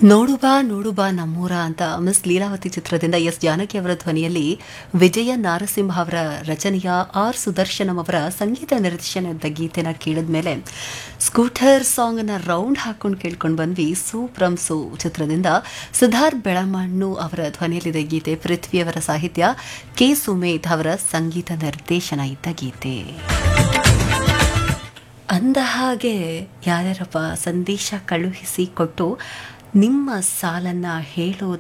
ನೋಡು ಬಾ ನೋಡು ಬಾ ನಮ್ಮೂರ ಅಂತ ಮಿಸ್ ಲೀಲಾವತಿ ಚಿತ್ರದಿಂದ ಎಸ್ ಜಾನಕಿ ಅವರ ಧ್ವನಿಯಲ್ಲಿ ವಿಜಯ ನಾರಸಿಂಹ ಅವರ ರಚನೆಯ ಆರ್ ಸುದರ್ಶನಂ ಅವರ ಸಂಗೀತ ನಿರ್ದೇಶನದ ಗೀತೆನ ಕೇಳಿದ ಮೇಲೆ ಸ್ಕೂಟರ್ ಸಾಂಗ್ನ ರೌಂಡ್ ಹಾಕೊಂಡು ಕೇಳ್ಕೊಂಡು ಬಂದ್ವಿ ಸೂಪ್ರಮ್ ಸೂ ಚಿತ್ರದಿಂದ ಸಿದ್ಧಾರ್ಥ್ ಬೆಳಮಣ್ಣು ಅವರ ಧ್ವನಿಯಲ್ಲಿದೆ ಗೀತೆ ಪೃಥ್ವಿಯವರ ಸಾಹಿತ್ಯ ಕೆ ಸುಮೇಧ್ ಅವರ ಸಂಗೀತ ನಿರ್ದೇಶನ ಇದ್ದ ಗೀತೆ ಅಂದ ಹಾಗೆ ಯಾರ್ಯಾರಪ್ಪ ಸಂದೇಶ ಕಳುಹಿಸಿ ಕೊಟ್ಟು ನಿಮ್ಮ ಸಾಲನ್ನ ಹೇಳೋದು